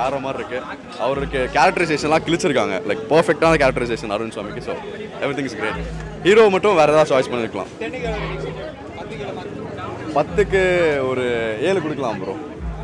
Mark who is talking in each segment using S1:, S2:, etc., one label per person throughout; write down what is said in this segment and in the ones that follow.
S1: வேற மாதிரி இருக்கு அவருக்கு கேரக்டரைசேஷன்லாம் கிழிச்சிருக்காங்க லைக் பர்ஃபெக்டான கேரக்டரைசேஷன் அருண் சுவாமிக்கு so everything is great hero மட்டும் வேற ஏதாவது சாய்ஸ் பண்ணிருக்கலாம் பத்துக்கு ஒரு ஏழு கொடுக்கலாம் ப்ரோ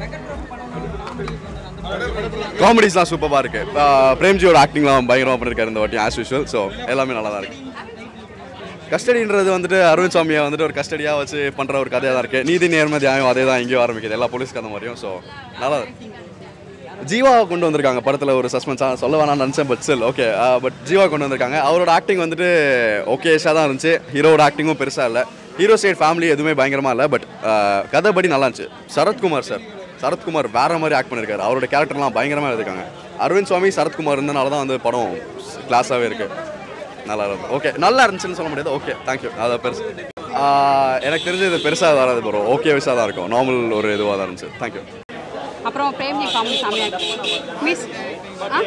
S1: காமெடிஸ்லாம் சூப்பராக இருக்கு ஆஹ் பிரேம்ஜியோட ஆக்டிங்லாம் பயங்கரமாக பண்ணியிருக்காரு இந்த வாட்டி ஆஸ் யூஷுவல் ஸோ எல்லாமே நல்லா தான் இருக்கு கஸ்டடின்றது வந்துட்டு அரவிந்த் சாமியை வந்துட்டு ஒரு கஸ்டடியாக வச்சு பண்ணுற ஒரு கதையாக தான் இருக்குது நீதி நேர்மை தியாயம் அதே தான் இங்கேயும் ஆரம்பிக்குது எல்லா போலீஸ் கதை மாதிரியும் ஸோ நல்லா ஜீவா கொண்டு வந்திருக்காங்க படத்தில் ஒரு சஸ்பென்ஸாக சொல்ல வேணாம்னு நினச்சேன் பட் செல் ஓகே பட் ஜீவா கொண்டு வந்திருக்காங்க அவரோட ஆக்டிங் வந்துட்டு ஓகேஷாக தான் இருந்துச்சு ஹீரோட ஆக்டிங்கும் பெருசாக இல்லை ஹீரோ சைட் ஃபேமிலி எதுவுமே பயங்கரமாக இல்லை பட் கதைப்படி நல்லா இருந்துச்சு சரத்குமார் சார் சரத்குமார் வேற மாதிரி ஆக்ட் பண்ணியிருக்காரு அவரோட கேரக்டர்லாம் பயங்கரமாக எழுதிருக்காங்க அரவிந்த் சுவாமி சரத்குமார் இருந்தனால தான் வந்து படம் கிளாஸாகவே இருக்குது நல்லா இருக்கும் ஓகே நல்லா இருந்துச்சுன்னு சொல்ல முடியாது ஓகே தேங்க்யூ அதை பெருசு ஆஹ் எனக்கு தெரிஞ்சு இது பெருசாக வராது ப்ரோ ஓகே விஷயம் தான் இருக்கும் நார்மல் ஒரு இதுவாக தான் இருந்துச்சு தேங்க்யூ
S2: அப்புறம் பிரேம்ஜி காமெடி செம்மையாக இருக்கு மிஸ் ஆ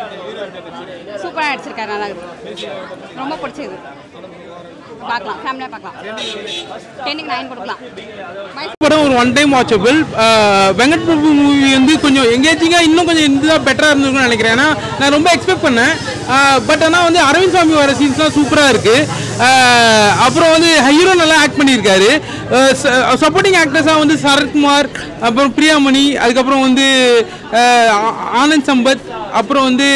S2: சூப்பராக நடிச்சிருக்காரு நல்லா இருக்கு ரொம்ப பிடிச்சது பார்க்கலாம் ஃபேமிலியாக பார்க்கலாம் டென்னுக்கு நைன் கொடுக்கலாம் Bye.
S3: படம் ஒரு one time watchable Venkat Prabhu movie வந்து கொஞ்சம் எங்கேஜிங்காக இன்னும் கொஞ்சம் இதுதான் பெட்டராக இருந்திருக்கும்னு நினைக்கிறேன் ஏன்னா நான் ரொம்ப எக்ஸ்பெக்ட் பண்ணேன் பட் ஆனால் வந்து அரவிந்த் சாமி வர சீன்ஸ்லாம் சூப்பராக இருக்குது அப்புறம் வந்து ஹீரோ நல்லா ஆக்ட் பண்ணியிருக்காரு சப்போர்ட்டிங் ஆக்டர்ஸாக வந்து சரத்குமார் அப்புறம் பிரியாமணி அதுக்கப்புறம் வந்து அஹ், ஆ- ஆனந்த் சம்பத் அப்புறம் வந்து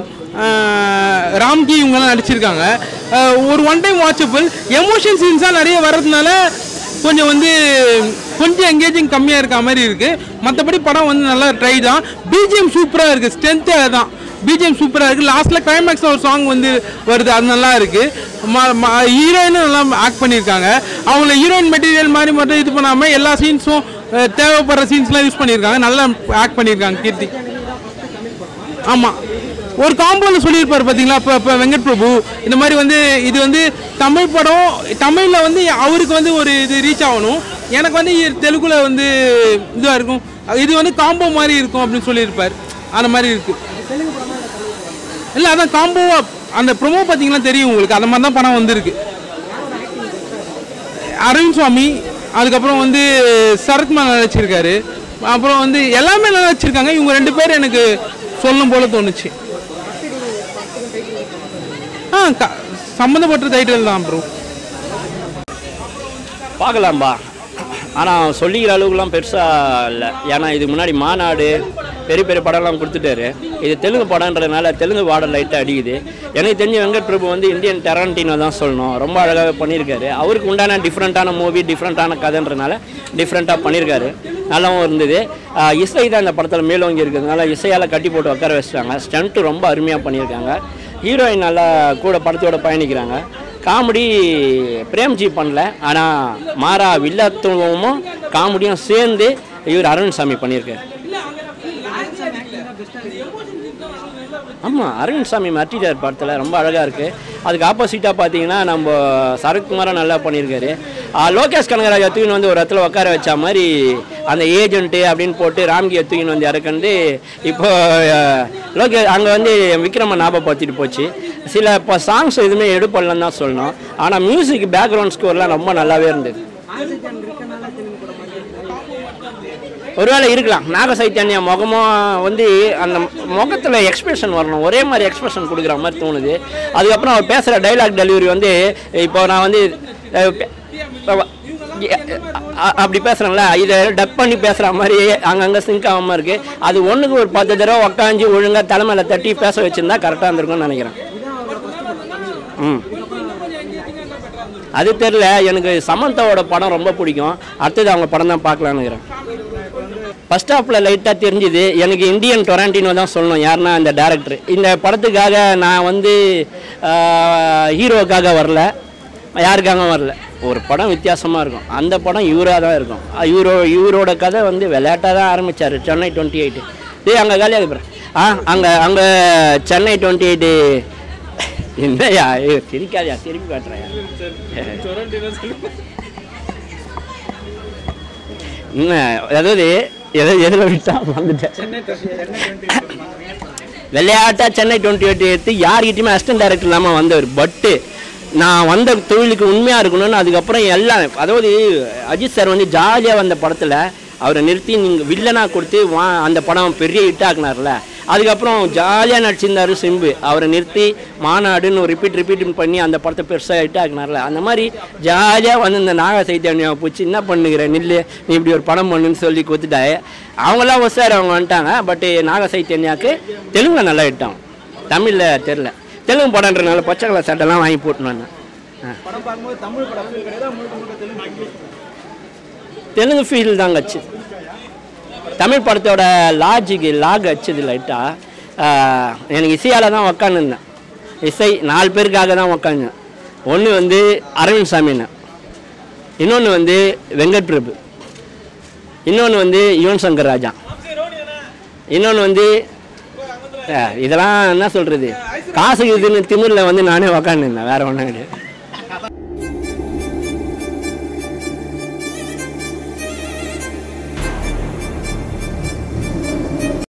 S3: அஹ், ராம்கி இவங்கெல்லாம் நடிச்சிருக்காங்க அஹ், ஒரு ஒன் டைம் வாட்சபிள் எமோஷன் சீன்ஸாக நிறைய வர்றதுனால கொஞ்சம் வந்து கொஞ்சம் எங்கேஜிங் கம்மியாக இருக்க மாதிரி இருக்குது மற்றபடி படம் வந்து நல்லா ட்ரை தான் பிஜிஎம் சூப்பராக இருக்குது ஸ்ட்ரென்த்து அதுதான் பிஜிஎம் சூப்பராக இருக்குது லாஸ்ட்டில் கிளைமேக்ஸில் ஒரு சாங் வந்து வருது அது நல்லா இருக்குது ஹீரோயினும் நல்லா ஆக்ட் பண்ணியிருக்காங்க அவங்கள ஹீரோயின் மெட்டீரியல் மாதிரி மட்டும் இது பண்ணாமல் எல்லா சீன்ஸும் தேவைப்படுற சீன்ஸ்லாம் யூஸ் பண்ணியிருக்காங்க நல்லா ஆக்ட் பண்ணியிருக்காங்க கீர்த்தி ஆமாம் ஒரு காம்பவுண்ட் சொல்லியிருப்பார் பார்த்தீங்களா இப்போ இப்போ வெங்கட் பிரபு இந்த மாதிரி வந்து இது வந்து தமிழ் படம் தமிழில் வந்து அவருக்கு வந்து ஒரு இது ரீச் ஆகணும் எனக்கு வந்து இ- தெலுங்குல வந்து இதுவாக இருக்கும் இது வந்து காம்போ மாதிரி இருக்கும் அப்படின்னு சொல்லியிருப்பார் அந்த மாதிரி இருக்கு இல்லை அதான் காம்போவாக அந்த ப்ரொமோ பார்த்தீங்கன்னா தெரியும் உங்களுக்கு அந்த மாதிரி தான் படம் வந்திருக்கு அரவிந்த் சுவாமி அதுக்கப்புறம் வந்து சரத்குமார் நடிச்சிருக்காரு அப்புறம் வந்து எல்லாமே நல்லா நடிச்சிருக்காங்க இவங்க ரெண்டு பேர் எனக்கு சொல்லும் போல தோணுச்சு ஆ க சம்மந்தப்பட்ட டைட்டில் தான் ப்ரோ
S4: பார்க்கலாம்பா ஆனால் சொல்லிக்கிற அளவுக்குலாம் பெருசாக இல்லை ஏன்னா இதுக்கு முன்னாடி மாநாடு பெரிய பெரிய படம்லாம் கொடுத்துட்டாரு இது தெலுங்கு படம்ன்றதுனால தெலுங்கு வாடர் லைட்டாக அடிக்குது எனக்கு தெரிஞ்ச வெங்கட் பிரபு வந்து இந்தியன் டெரண்டினோ தான் சொல்லணும் ரொம்ப அழகாக பண்ணியிருக்காரு அவருக்கு உண்டான டிஃப்ரெண்ட்டான மூவி டிஃப்ரெண்ட்டான கதைன்றதுனால டிஃப்ரெண்ட்டாக பண்ணியிருக்காரு நல்லாவும் இருந்தது ஆஹ் இசை தான் இந்த படத்தில் மேலோங்கி இருக்கிறதுனால இசையால் கட்டி போட்டு உட்கார வச்சிட்டாங்க ஸ்டண்ட்டு ரொம்ப அருமையாக பண்ணியிருக்காங்க ஹீரோயின் நல்லா கூட படத்தோட பயணிக்கிறாங்க காமெடி பிரேம்ஜி பண்ணல ஆனால் மாறா வில்லத்துவமும் காமெடியும் சேர்ந்து இவர் அரவிந்த் பண்ணியிருக்காரு ஆமாம் அரவிந்த் சாமி மட்டிட்டார் படத்தில் ரொம்ப அழகாக இருக்குது அதுக்கு ஆப்போசிட்டாக பார்த்தீங்கன்னா நம்ம சரத்குமாரும் நல்லா பண்ணியிருக்காரு ஆ, லோகேஷ் கனகராஜ் தூக்கின்னு வந்து ஒரு இடத்துல உட்கார வச்ச மாதிரி அந்த ஏஜென்ட்டு அப்படின்னு போட்டு ராம்கியை தூக்கின்னு வந்து இறக்குந்து இப்போ அஹ், லோகே அங்கே வந்து விக்ரம ஞாபகப்படுத்திட்டு போச்சு சில இப்போ சாங்ஸ் எதுவுமே எடுப்படலன்னு தான் சொல்லணும் ஆனால் மியூசிக் பேக்ரவுண்ட் ஸ்கோர்லாம் ரொம்ப நல்லாவே இருந்தது ஒருவேளை இருக்கலாம் நாக சைத்தன்யா முகமும் வந்து அந்த முகத்தில் எக்ஸ்பிரஷன் வரணும் ஒரே மாதிரி எக்ஸ்பிரஷன் கொடுக்குற மாதிரி தோணுது அதுக்கப்புறம் அவர் பேசுகிற டைலாக் டெலிவரி வந்து இப்போ நான் வந்து அஹ், பே- அஹ், அ- அப்படி பேசுகிறேன்ல இதை டப் பண்ணி பேசுகிற மாதிரி அங்கங்கே சிங்க் ஆகாமல் இருக்குது அது ஒன்றுக்கு ஒரு பத்து தடவை உக்காஞ்சி ஒழுங்காக தலைமையில் தட்டி பேச வச்சுருந்தா கரெக்டாக இருந்திருக்கும்னு நினைக்கிறேன் ம் அது தெரில எனக்கு சமந்தாவோட படம் ரொம்ப பிடிக்கும் அடுத்தது அவங்க படம் தான் பார்க்கலான்னு இருக்கிறேன் ஃபர்ஸ்ட் ஹாஃபில் லைட்டாக தெரிஞ்சுது எனக்கு இந்தியன் டொராண்டினோ தான் சொல்லணும் யாருன்னா இந்த டேரக்டர் இந்த படத்துக்காக நான் வந்து ஹீரோக்காக வரல யாருக்காக வரல ஒரு படம் வித்தியாசமாக இருக்கும் அந்த படம் இவராக தான் இருக்கும் அஹ் இவரோ இவரோட கதை வந்து விளையாட்டாக தான் ஆரம்பித்தார் சென்னை டுவெண்ட்டி எயிட்டு டேய் அங்கே காலியாக போகிறேன் ஆ அங்கே அங்கே சென்னை டுவெண்ட்டி எயிட்டு என்னய்யா ஏ சிரிக்காதயா திருப்பி காட்டுறேன் என்ன அதாவது எதை எதில் விட்டா வந்துட்டேன் விளையாட்டா சென்னை டுவெண்ட்டி எயிட் எடுத்து யார்கிட்டயுமே அசிஸ்டன்ட் டைரக்டர் இல்லாமல் வந்தவர் பட்டு நான் வந்த தொழிலுக்கு உண்மையாக இருக்கணும்னு அதுக்கப்புறம் எல்லாம் அதாவது அஜித் சார் வந்து ஜாலியாக வந்த படத்தில் அவரை நிறுத்தி நீங்கள் வில்லனாக கொடுத்து வா அந்த படம் பெரிய ஹிட் ஆக்குனார்ல அதுக்கப்புறம் ஜாலியாக நடிச்சிருந்தாரு சிம்பு அவரை நிறுத்தி மாநாடுன்னு ஒரு ரிப்பீட் ரிப்பீட் பண்ணி அந்த படத்தை பெருசாக ஹிட் ஆக்குனார்ல அந்த மாதிரி ஜாலியாக வந்து இந்த நாக சைத்தன்யாவை பிடிச்சி என்ன பண்ணுகிற நில்லு நீ இப்படி ஒரு படம் பண்ணுன்னு சொல்லி கொடுத்துட்டாரு அவங்களாம் ஒசார் அவங்க வந்துட்டாங்க பட் நாக சைத்தன்யாவுக்கு தெலுங்குல நல்லா ஹிட்டாகும் தமிழில் தெரில தெலுங்கு படம்ன்றனால பச்சை கலர் சட்டைலாம் வாங்கி போட்டுன்னு வந்தேன் ஆ
S5: படம் பார்க்கும்போது தமிழ் படம் feel கிடையாது முழுக்க முழுக்க தெலுங்கு
S4: தெலுங்கு ஃபீல் தாங்க அச்சு தமிழ் படத்தோட லாஜிக்கு லாக் அச்சுது லைட்டாக எனக்கு இசையால் தான் உக்காந்துருந்தேன் இசை நாலு பேருக்காக தான் உக்காந்தேன் ஒன்று வந்து அரவிந்த் சாமின்னு இன்னொன்று வந்து வெங்கட் பிரபு இன்னொன்று வந்து யுவன் சங்கர் ராஜா இன்னொன்று வந்து அஹ், இதெல்லாம் என்ன சொல்கிறது காசு இதுன்னு திமிரில் வந்து நானே உக்காந்துருந்தேன் வேறு ஒன்றும் கிடையாது